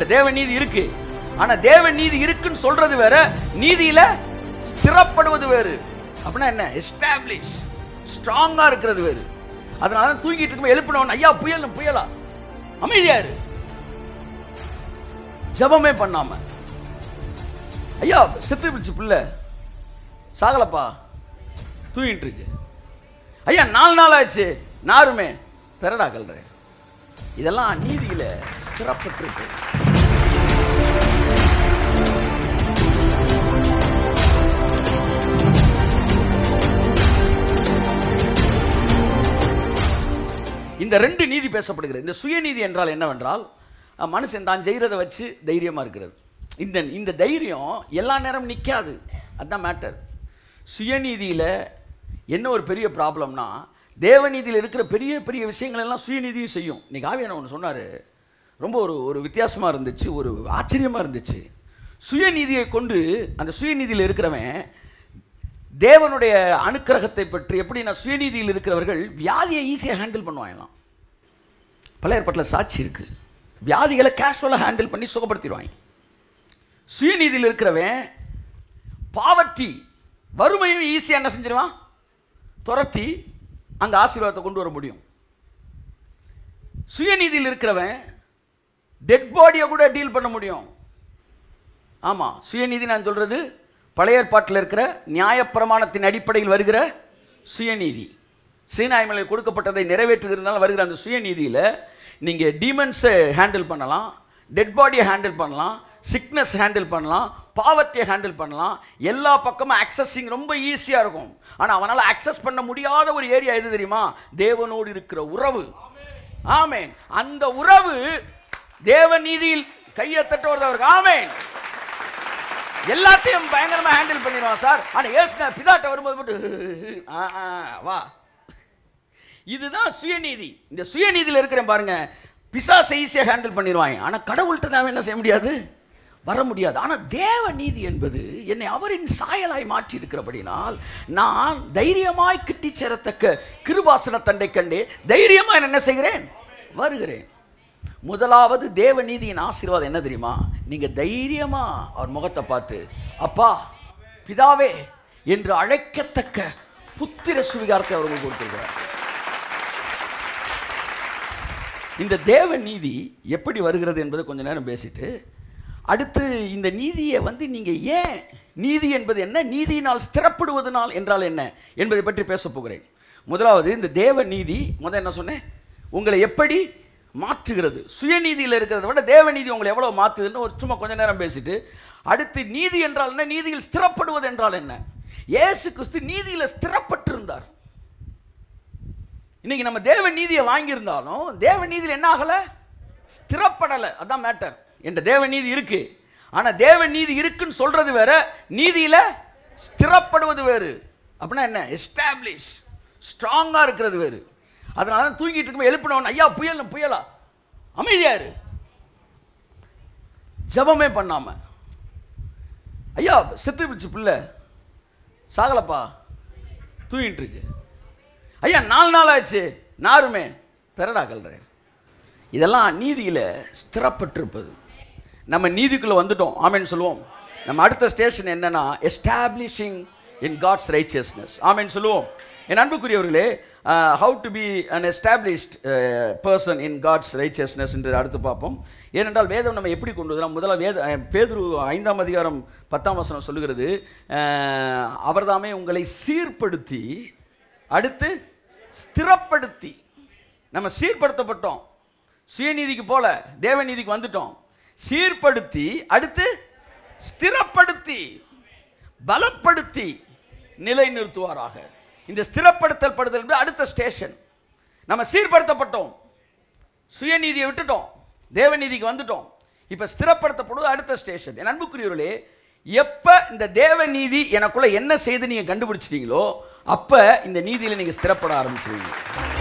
தேவ நீதி இருக்கு ஆனா தேவ நீதி இருக்குன்னு சொல்றது வேற நீதியில ஸ்திரப்படுவது வேறு அப்படின்னா என்ன எஸ்டாப்ளிஷ் ஸ்ட்ராங்கா இருக்கிறது வேறு அதனால தான் தூங்கிட்டு இருக்கும் எழுப்பினவன் ஐயா புயல் புயலா அமைதியா இரு ஜெபமே பண்ணாம ஐயா செத்து பிடிச்சு பிள்ளை சாகலப்பா தூங்கிட்டு இருக்கு ஐயா நாலு நாள் ஆச்சு நாருமே திரடா கல்றேன் இதெல்லாம் நீதியில ஸ்திரப்பட்டிருக்கு இந்த ரெண்டு நீதி பேசப்படுகிறது இந்த சுயநீதி என்றால் என்னவென்றால் அஹ், மனுஷன் தான் செய்கிறத வச்சு தைரியமா இருக்கிறது இந்த இந்த தைரியம் எல்லா நேரம் நிற்காது அதுதான் மேட்டர் சுயநீதியில என்ன ஒரு பெரிய ப்ராப்ளம்னா தேவநீதியில் இருக்கிற பெரிய பெரிய விஷயங்கள் எல்லாம் சுயநீதியும் செய்யும் இன்னைக்கு ஆவியான ஒன்று சொன்னார் ரொம்ப ஒரு ஒரு வித்தியாசமாக இருந்துச்சு ஒரு ஆச்சரியமாக இருந்துச்சு சுயநீதியை கொண்டு அந்த சுயநீதியில் இருக்கிறவன் தேவனுடைய அனுக்கிரகத்தை பற்றி எப்படி நான் சுயநீதியில் இருக்கிறவர்கள் வியாதியை ஈஸியாக ஹேண்டில் பண்ணுவாங்களாம் பல ஏற்பாட்டில் சாட்சி இருக்கு வியாதிகளை கேஷுவலாக ஹேண்டில் பண்ணி சுகப்படுத்திடுவாங்க சுயநீதியில் இருக்கிறவன் பாவர்ட்டி வறுமையும் ஈஸியாக என்ன செஞ்சிருவான் துரத்தி அங்கே ஆசீர்வாதத்தை கொண்டு வர முடியும் சுயநீதியில் இருக்கிறவன் டெட் பாடியை கூட டீல் பண்ண முடியும் ஆமாம் சுயநீதி நான் சொல்கிறது பழைய ஏற்பாட்டில் இருக்கிற நியாயப்பிரமாணத்தின் அடிப்படையில் வருகிற சுயநீதி சீனாய்மலையில் கொடுக்கப்பட்டதை நிறைவேற்றுகிறதுனால வருகிற அந்த சுயநீதியில் நீங்கள் டீமன்ஸை ஹேண்டில் பண்ணலாம் டெட் பாடியை ஹேண்டில் பண்ணலாம் சிக்னஸ் ஹேண்டில் பண்ணலாம் பாவர்ட்டியை ஹேண்டில் பண்ணலாம் எல்லா பக்கமும் அக்சஸிங் ரொம்ப ஈஸியாக இருக்கும் ஆனால் அவனால் அக்சஸ் பண்ண முடியாத ஒரு ஏரியா எது தெரியுமா தேவனோடு இருக்கிற உறவு ஆமேன் அந்த உறவு தேவ நீதியில் கையை தட்டுவதற்கு ஆமேன் எல்லாத்தையும் பயங்கரமா ஹேண்டில் பண்ணிடுவான் சார் ஆனா ஏசுனா பிதாட்ட வரும்போது மட்டும் ஆ, ஆ, வா இதுதான் சுயநீதி இந்த சுயநீதியில் இருக்கிறேன் பாருங்க பிசாசை ஈஸியாக ஹேண்டில் பண்ணிடுவாங்க ஆனா கடவுள்கிட்ட நான் என்ன செய்ய முடியாது வர முடியாது ஆனா தேவ நீதி என்பது என்னை அவரின் சாயலாய் மாற்றி இருக்கிறபடினால் நான் தைரியமாய் கிட்டி சேரத்தக்க கிருபாசன தண்டை கண்டே தைரியமாய் நான் என்ன செய்கிறேன் வருகிறேன் முதலாவது தேவ நீதியின் ஆசீர்வாதம் என்ன தெரியுமா நீங்க தைரியமா அவர் முகத்தை பார்த்து அப்பா பிதாவே என்று அழைக்கத்தக்க புத்திர சுவிகாரத்தை அவர்கள் கொடுத்திருக்கிறார் இந்த தேவ நீதி எப்படி வருகிறது என்பதை கொஞ்ச நேரம் பேசிட்டு அடுத்து இந்த நீதியை வந்து நீங்க ஏன் நீதி என்பது என்ன நீதியினால் ஸ்திரப்படுவதனால் என்றால் என்ன என்பதை பற்றி பேச போகிறேன் முதலாவது இந்த தேவ நீதி முதல் என்ன சொன்னேன் உங்களை எப்படி மாற்றுகிறது சுயநீதியில் இருக்கிறத விட தேவ நீதி உங்களை எவ்வளவு மாற்றுதுன்னு ஒரு சும்மா கொஞ்ச நேரம் பேசிட்டு அடுத்து நீதி என்றால் என்ன நீதியில் ஸ்திரப்படுவது என்றால் என்ன இயேசு கிறிஸ்து நீதியில் ஸ்திரப்பட்டிருந்தார் இன்னைக்கு நம்ம தேவ நீதியை வாங்கியிருந்தாலும் தேவ நீதியில் என்ன ஆகல ஸ்திரப்படலை அதான் மேட்டர் என்ற தேவ நீதி இருக்கு ஆனா தேவ நீதி இருக்குன்னு சொல்றது வேற நீதியில ஸ்திரப்படுவது வேறு அப்படின்னா என்ன எஸ்டாப்ளிஷ் ஸ்ட்ராங்கா இருக்கிறது வேறு அதனால தான் தூங்கிட்டு இருக்கும் எழுப்பினவன் ஐயா புயல் புயலா அமைதியா இரு ஜெபமே பண்ணாம ஐயா செத்து பிடிச்சு பிள்ளை சாகலப்பா தூங்கிட்டு இருக்கு ஐயா நாலு நாள் ஆச்சு நாருமே திரடா கல்றேன் இதெல்லாம் நீதியில் ஸ்திரப்பட்டிருப்பது நம்ம நீதிக்குள்ளே வந்துட்டோம் ஆமென்னு சொல்லுவோம் நம்ம அடுத்த ஸ்டேஷன் என்னன்னா எஸ்டாப்ளிஷிங் இன் காட்ஸ் ரைச்சியஸ்னஸ் ஆமென்னு சொல்லுவோம் என் அன்புக்குரியவர்களே how to be an established person in God's righteousness என்று அடுத்து பார்ப்போம் ஏனென்றால் வேதம் நம்ம எப்படி கொண்டு வரலாம் முதல்ல வேத அஹ், பேதுரு ஐந்தாம் அதிகாரம் பத்தாம் வசனம் சொல்லுகிறது அஹ், அவர்தாமே உங்களை சீர்படுத்தி அடுத்து ஸ்திரப்படுத்தி நம்ம சீர்படுத்தப்பட்டோம் சுயநீதிக்கு போல தேவநீதிக்கு வந்துட்டோம் சீர்படுத்தி அடுத்து ஸ்திரப்படுத்தி பலப்படுத்தி நிலைநிறுத்துவாராக இந்த ஸ்திரப்படுத்தல் படுதல் என்பது அடுத்த ஸ்டேஷன் நம்ம சீர்படுத்தப்பட்டோம் சுயநீதியை விட்டுட்டோம் தேவநீதிக்கு வந்துட்டோம் இப்போ ஸ்திரப்படுத்தப்படுவது அடுத்த ஸ்டேஷன் என் அன்புக்குரியவர்களே எப்போ இந்த தேவநீதி எனக்குள்ள என்ன செய்து நீங்கள் கண்டுபிடிச்சிட்டீங்களோ அப்போ இந்த நீதியில் நீங்கள் ஸ்திரப்பட ஆரம்பிச்சிருவீங்க